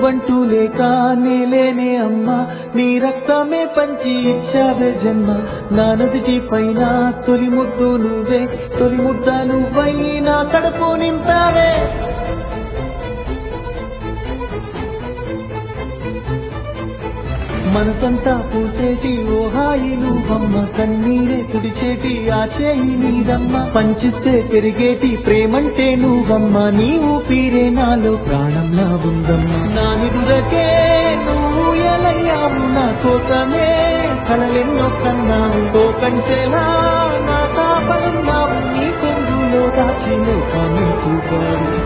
నువ్వంటూ లేక నేలేనే అమ్మా నీ రక్తమే పంచి ఇచ్చావే జన్మ నా నుదుటి పైన తొలి ముద్దు నువ్వే తొలి ముద్ద నువ్వై నా కడుపు నింపావే మనసంతా పూసేటి ఓ హాయి నువ్వమ్మ కన్నీరే తుడిచేటి ఆ చేయి నీదమ్మ పంచిస్తే పెరిగేటి ప్రేమంటే నువ్వమ్మ నీ ఊపిరే నాలో ప్రాణంలా ఉందమ్మ నా నిదురకే నువ్వు ఎలయ్యావు నా కోసమే కలలెన్నో కన్నావు ఓ కంచెలా నా కాపలన్నావు నీ కొంగులో దాచి లోకాన్ని చూపావు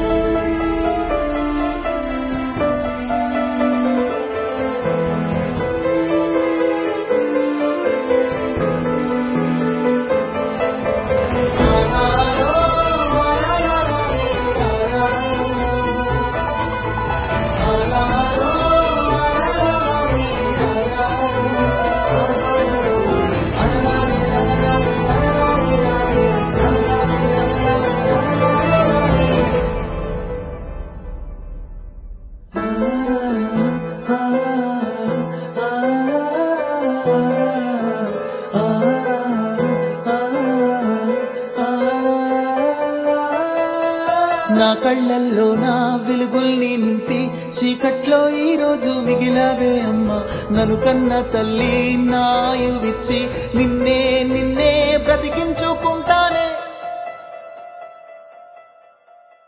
నా కళ్ళల్లో నా వెలుగుల్ని నింపి చీకట్లో ఈ రోజు మిగిలావే అమ్మ నన్ను కన్న తల్లి నాయువిచ్చి నిన్నే నిన్నే బ్రతికించుకు